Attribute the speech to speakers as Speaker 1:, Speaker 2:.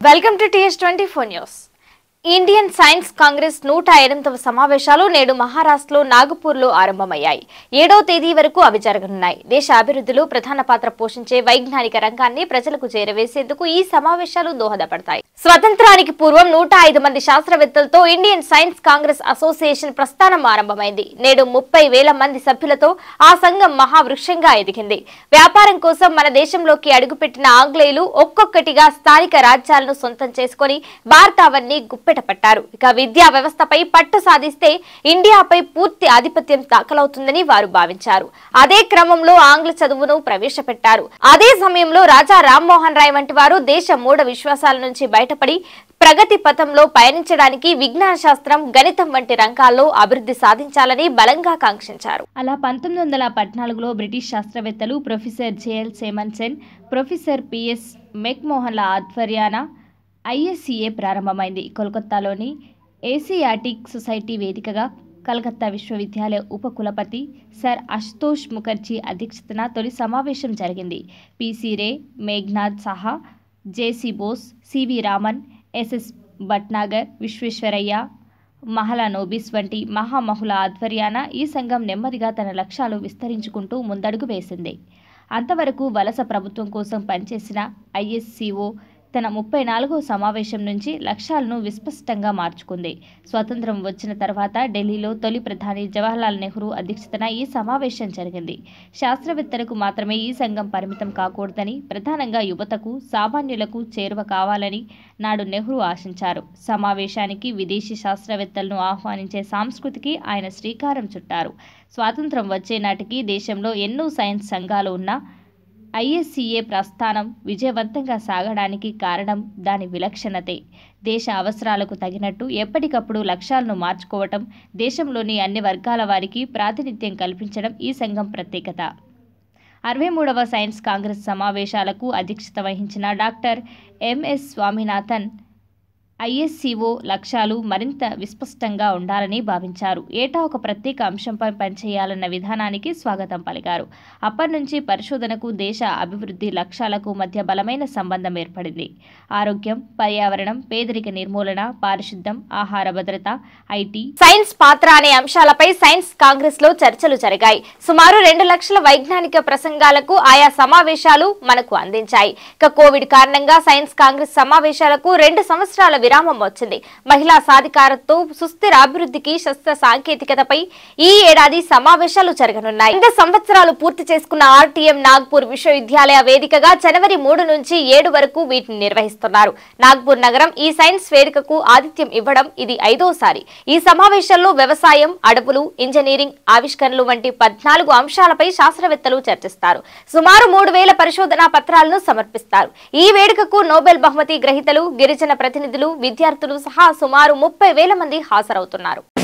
Speaker 1: welcome to TS twenty four news Indian science congress నూట ఎనిమిదవ సమావేశాలు నేడు మహారాష్ట్రలో నాగపూర్లో ఆరంభమయ్యాయి ఏడవ తేదీ వరకు అవి జరగనున్నాయి దేశ అభివృద్ధిలో ప్రధాన పాత్ర పోషించే వైజ్ఞానిక రంగాన్ని ప్రజలకు చేరవేసేందుకు ఈ సమావేశాలు దోహదపడతాయి స్వతంత్రానికి పూర్వం నూట ఐదు మంది శాస్త్రవేత్తలతో ఇండియన్ సైన్స్ కాంగ్రెస్ అసోసియేషన్ ప్రస్థానం ఆరంభమైంది నేడు ముప్పై వేల మంది సభ్యులతో ఆ సంఘం మహావృక్షంగా ఎదిగింది వ్యాపారం కోసం మన దేశంలోకి అడుగుపెట్టిన ఆంగ్లేయులు ఒక్కొక్కటిగా స్థానిక రాజ్యాలను సొంతం చేసుకుని భారతావన్ని గుప్పెట పట్టారు ఇక విద్యా వ్యవస్థపై పట్టు సాధిస్తే ఇండియాపై పూర్తి ఆధిపత్యం దాఖలవుతుందని వారు భావించారు అదే క్రమంలో ఆంగ్ల చదువును ప్రవేశపెట్టారు అదే సమయంలో రాజా రామ్మోహన్ రాయ్ వంటి వారు దేశ మూఢ విశ్వాసాల నుంచి బయటపడి ప్రగతి పథంలో పయనించడానికి విజ్ఞాన శాస్త్రం గణితం వంటి రంగాల్లో అభివృద్ధి సాధించాలని బలంగా కాంక్షించారు అలా పంతొమ్మిది వందల పద్నాలుగులో బ్రిటిష్ శాస్త్రవేత్తలు professor JL Simonsen professor PS మెక్మోహన్ల ఆధ్వర్యాన ఐఎస్సిఏ ప్రారంభమైంది కోల్కతాలోని ఏసియాటిక్ సొసైటీ వేదికగా కలకత్తా విశ్వవిద్యాలయ ఉపకులపతి సర్ అశుతోష్ ముఖర్జీ అధ్యక్షతన తొలి సమావేశం జరిగింది PC Ray Meghnad Saha JC Bose CV Raman SS Bhatnagar Visvesvaraya Mahalanobis వంటి మహామహుల ఆధ్వర్యాన ఈ సంఘం నెమ్మదిగా తన లక్ష్యాలు విస్తరించుకుంటూ ముందడుగు వేసింది అంతవరకు వలస ప్రభుత్వం కోసం పనిచేసిన ఐఎస్సిఓ తన ముప్పై నాలుగో సమావేశం నుంచి లక్ష్యాలను విస్పష్టంగా మార్చుకుంది స్వతంత్రం వచ్చిన తర్వాత ఢిల్లీలో తొలి ప్రధాని జవహర్లాల్ నెహ్రూ అధ్యక్షతన ఈ సమావేశం జరిగింది శాస్త్రవేత్తలకు మాత్రమే ఈ సంఘం పరిమితం కాకూడదని ప్రధానంగా యువతకు సామాన్యులకు చేరువ కావాలని నాడు నెహ్రూ ఆశించారు సమావేశానికి విదేశీ శాస్త్రవేత్తలను ఆహ్వానించే సంస్కృతికి ఆయన శ్రీకారం చుట్టారు స్వాతంత్రం వచ్చే నాటికి దేశంలో ఎన్నో సైన్స్ సంఘాలు ఉన్నా ఐఎస్సిఏ ప్రస్థానం విజయవంతంగా సాగడానికి కారణం దాని విలక్షణతే దేశ అవసరాలకు తగినట్టు ఎప్పటికప్పుడు లక్ష్యాలను మార్చుకోవటం దేశంలోని అన్ని వర్గాల వారికి ప్రాతినిధ్యం కల్పించడం ఈ సంఘం ప్రత్యేకత అరవై మూడవ సైన్స్ కాంగ్రెస్ సమావేశాలకు అధ్యక్షత వహించిన డాక్టర్ ఎంఎస్ స్వామినాథన్ ఐఎస్సిఓ లక్ష్యాలు మరింత విస్పష్టంగా ఉండాలని భావించారు ఏటా ఒక ప్రత్యేక అంశంపై పనిచేయాలన్న విధానానికి స్వాగతం పలికారు అప్పటి నుంచి పరిశోధనకు దేశ అభివృద్ధి లక్ష్యాలకు మధ్య బలమైన సంబంధం ఏర్పడింది ఆరోగ్యం పర్యావరణం పేదరిక నిర్మూలన పారిశుద్ధం ఆహార భద్రత ఐటీ సైన్స్ పాత్ర అనే అంశాలపై సైన్స్ కాంగ్రెస్ లో చర్చలు జరిగాయి సుమారు రెండు లక్షల వైజ్ఞానిక ప్రసంగాలకు ఆయా సమావేశాలు మనకు అందించాయి ఇక కోవిడ్ కారణంగా సైన్స్ కాంగ్రెస్ సమావేశాలకు రెండు సంవత్సరాల విరామం వచ్చింది మహిళా సాధికారతో సుస్థిర అభివృద్ధికి శస్త్ర సాంకేతికతపై ఈ ఏడాది సమావేశాలు జరగనున్నాయి రెండు సంవత్సరాలు పూర్తి చేసుకున్న ఆర్టీఎం నాగ్పూర్ విశ్వవిద్యాలయ వేదికగా జనవరి మూడు నుంచి ఏడు వరకు వీటిని నిర్వహిస్తున్నారు నాగ్పూర్ నగరం ఈ సైన్స్ వేదికకు ఆతిథ్యం ఇవ్వడం ఇది ఐదోసారి ఈ సమావేశంలో వ్యవసాయం అడవులు ఇంజనీరింగ్ ఆవిష్కరణలు వంటి పద్నాలుగు అంశాలపై శాస్త్రవేత్తలు చర్చిస్తారు సుమారు మూడు వేల పరిశోధనా పత్రాలను సమర్పిస్తారు ఈ వేడుకకు నోబెల్ బహుమతి గ్రహీతలు గిరిజన ప్రతినిధులు విద్యార్థులు సహా సుమారు ముప్పై వేల మంది హాజరవుతున్నారు